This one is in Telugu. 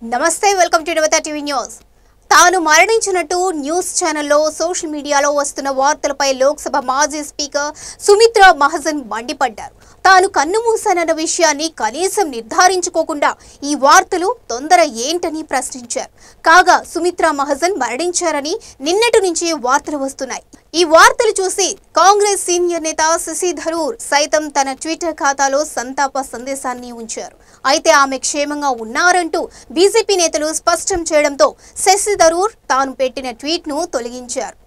నమస్తే welcome to Yuvatha TV news తాను మరణించినట్టు న్యూస్ ఛానల్లో సోషల్ మీడియాలో వస్తున్న వార్తలపై లోక్సభ మాజీ స్పీకర్ సుమిత్రా మహాజన్ మండిపడ్డారు తాను కన్ను మూసానన్న విషయాన్ని కనీసం నిర్ధారించుకోకుండా ఈ వార్తలు తొందర ఏంటని ప్రశ్నించారు కాగా సుమిత్రా మహాజన్ మరణించారని నిన్నటి నుంచి వార్తలు వస్తున్నాయి ఈ వార్తలు చూసి కాంగ్రెస్ సీనియర్ నేత శశి థరూర్ సైతం తన ట్విట్టర్ ఖాతాలో సంతాప సందేశాన్ని ఉంచారు అయితే ఆమె క్షేమంగా ఉన్నారంటూ బీజేపీ నేతలు స్పష్టం చేయడంతో శశి థరూర్ తాను పెట్టిన ట్వీట్ ను తొలగించారు